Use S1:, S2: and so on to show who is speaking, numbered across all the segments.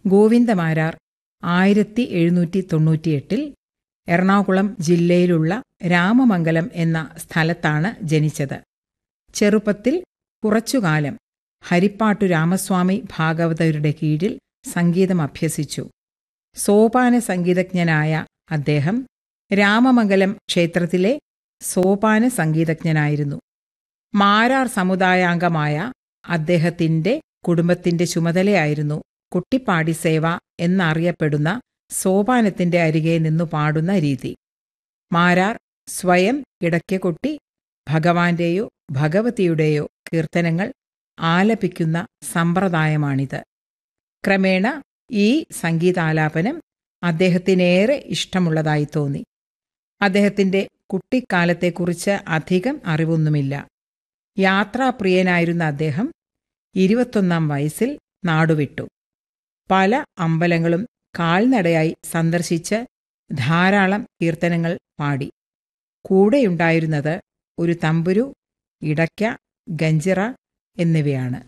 S1: ഗോവിന്ദമാരാർ ആയിരത്തി എഴുന്നൂറ്റി തൊണ്ണൂറ്റിയെട്ടിൽ എറണാകുളം ജില്ലയിലുള്ള രാമമംഗലം എന്ന സ്ഥലത്താണ് ജനിച്ചത് ചെറുപ്പത്തിൽ കുറച്ചുകാലം ഹരിപ്പാട്ടു രാമസ്വാമി ഭാഗവതരുടെ കീഴിൽ സംഗീതം അഭ്യസിച്ചു സോപാന സംഗീതജ്ഞനായ അദ്ദേഹം രാമമംഗലം ക്ഷേത്രത്തിലെ സോപാന സംഗീതജ്ഞനായിരുന്നു മാരാർ സമുദായാംഗമായ അദ്ദേഹത്തിന്റെ കുടുംബത്തിന്റെ ചുമതലയായിരുന്നു കുട്ടിപ്പാടി സേവ എന്നറിയപ്പെടുന്ന സോപാനത്തിന്റെ അരികെ നിന്നു പാടുന്ന രീതി മാരാർ സ്വയം ഇടയ്ക്ക് കൊട്ടി ഭഗവാന്റെയോ ഭഗവതിയുടെയോ കീർത്തനങ്ങൾ ആലപിക്കുന്ന സമ്പ്രദായമാണിത് ക്രമേണ ഈ സംഗീതാലാപനം അദ്ദേഹത്തിനേറെ ഇഷ്ടമുള്ളതായി തോന്നി അദ്ദേഹത്തിന്റെ കുട്ടിക്കാലത്തെക്കുറിച്ച് അധികം അറിവൊന്നുമില്ല യാത്രാപ്രിയനായിരുന്ന അദ്ദേഹം ഇരുപത്തൊന്നാം വയസ്സിൽ നാടുവിട്ടു പല അമ്പലങ്ങളും കാൽനടയായി സന്ദർശിച്ച് ധാരാളം കീർത്തനങ്ങൾ പാടി കൂടെയുണ്ടായിരുന്നത് ഒരു തമ്പുരു ഇടയ്ക്ക ഗഞ്ചിറ എന്നിവയാണ്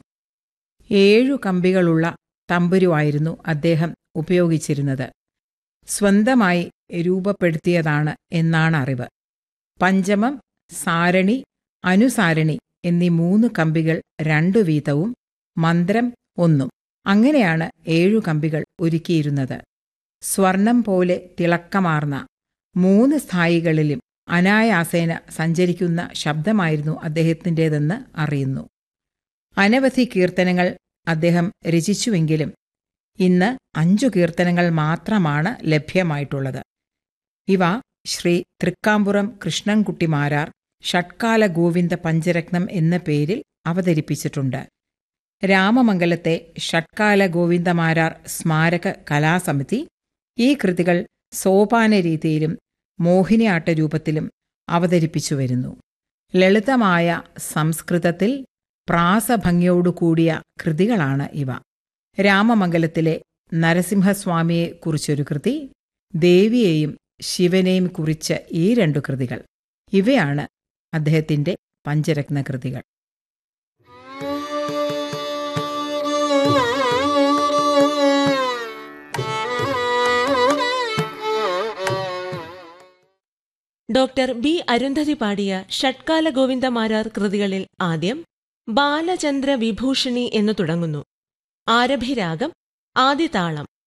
S1: ഏഴു കമ്പികളുള്ള തമ്പുരുവായിരുന്നു അദ്ദേഹം ഉപയോഗിച്ചിരുന്നത് സ്വന്തമായി രൂപപ്പെടുത്തിയതാണ് എന്നാണ് അറിവ് പഞ്ചമം സാരണി അനുസാരണി എന്നീ മൂന്ന് കമ്പികൾ രണ്ടു വീതവും മന്ത്രം ഒന്നും അങ്ങനെയാണ് ഏഴു കമ്പികൾ ഒരുക്കിയിരുന്നത് സ്വർണം പോലെ തിളക്കമാർന്ന മൂന്ന് സ്ഥായികളിലും അനായാസേന സഞ്ചരിക്കുന്ന ശബ്ദമായിരുന്നു അദ്ദേഹത്തിൻ്റെതെന്ന് അറിയുന്നു അനവധി കീർത്തനങ്ങൾ അദ്ദേഹം രചിച്ചുവെങ്കിലും ഇന്ന് അഞ്ചു കീർത്തനങ്ങൾ മാത്രമാണ് ലഭ്യമായിട്ടുള്ളത് ഇവ ശ്രീ തൃക്കാമ്പുറം കൃഷ്ണൻകുട്ടിമാരാർ ഷട്കാല ഗോവിന്ദ പഞ്ചരത്നം എന്ന പേരിൽ അവതരിപ്പിച്ചിട്ടുണ്ട് രാമമംഗലത്തെ ഷട്കാല ഗോവിന്ദമാരാർ സ്മാരക കലാസമിതി ഈ കൃതികൾ സോപാന രീതിയിലും മോഹിനിയാട്ട രൂപത്തിലും അവതരിപ്പിച്ചു വരുന്നു ലളിതമായ സംസ്കൃതത്തിൽ പ്രാസഭംഗിയോടുകൂടിയ കൃതികളാണ് ഇവ രാമമംഗലത്തിലെ നരസിംഹസ്വാമിയെ കുറിച്ചൊരു കൃതി ദേവിയെയും ശിവനെയും കുറിച്ച് ഈ രണ്ടു കൃതികൾ ഇവയാണ് അദ്ദേഹത്തിന്റെ പഞ്ചരത്ന കൃതികൾ
S2: ഡോക്ടർ ബി അരുന്ധതി പാടിയ ഷട്കാല ഗോവിന്ദമാരാർ കൃതികളിൽ ആദ്യം ബാലചന്ദ്ര വിഭൂഷണി എന്നു തുടങ്ങുന്നു ആരഭിരാഗം ആദിതാളം